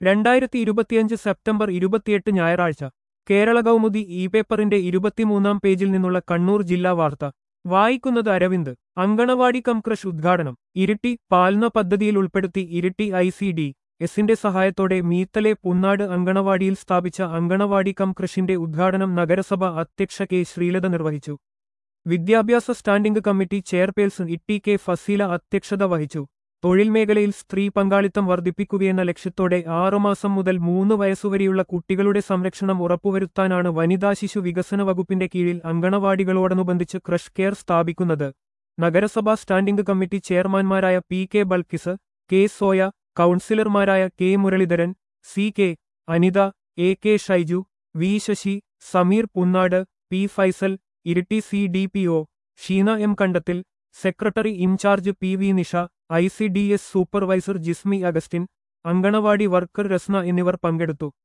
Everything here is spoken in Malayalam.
രണ്ടായിരത്തി ഇരുപത്തിയഞ്ച് സെപ്റ്റംബർ ഇരുപത്തിയെട്ട് ഞായറാഴ്ച കേരള കൗമുദി ഇ പേപ്പറിന്റെ ഇരുപത്തിമൂന്നാം പേജിൽ നിന്നുള്ള കണ്ണൂർ ജില്ലാ വാർത്ത വായിക്കുന്നത് അരവിന്ദ് അങ്കണവാടി കം ക്രഷ് ഉദ്ഘാടനം ഇരിട്ടി പാൽന പദ്ധതിയിൽ ഉൾപ്പെടുത്തി ഇരിട്ടി ഐ സി ഡി എസിന്റെ സഹായത്തോടെ മീത്തലെ പുന്നാട് അങ്കണവാടിയിൽ സ്ഥാപിച്ച അങ്കണവാടി കം കൃഷിന്റെ ഉദ്ഘാടനം നഗരസഭ അധ്യക്ഷ കെ ശ്രീലത നിർവഹിച്ചു വിദ്യാഭ്യാസ standing committee chairperson Itty K Faseela അധ്യക്ഷത വഹിച്ചു തൊഴിൽ മേഖലയിൽ സ്ത്രീ പങ്കാളിത്തം വർദ്ധിപ്പിക്കുകയെന്ന ലക്ഷ്യത്തോടെ ആറുമാസം മുതൽ മൂന്ന് വയസ്സുവരെയുള്ള കുട്ടികളുടെ സംരക്ഷണം ഉറപ്പുവരുത്താനാണ് വനിതാ ശിശു വികസന വകുപ്പിന്റെ കീഴിൽ അങ്കണവാടികളോടനുബന്ധിച്ച് ക്രഷ് കെയർ സ്ഥാപിക്കുന്നത് നഗരസഭാ സ്റ്റാൻഡിംഗ് കമ്മിറ്റി ചെയർമാൻമാരായ P K Balkis K Soya കൗൺസിലർമാരായ K Muraleedharan C K Anitha A K Shaiju V Sasi Sameer Punnad P Faisal Iritty C D P O Sheena M Kandathil secretary in charge P V Nisha I C D S supervisor Jismi Augustine anganwadi worker Rasna എന്നിവർ പങ്കെടുത്തു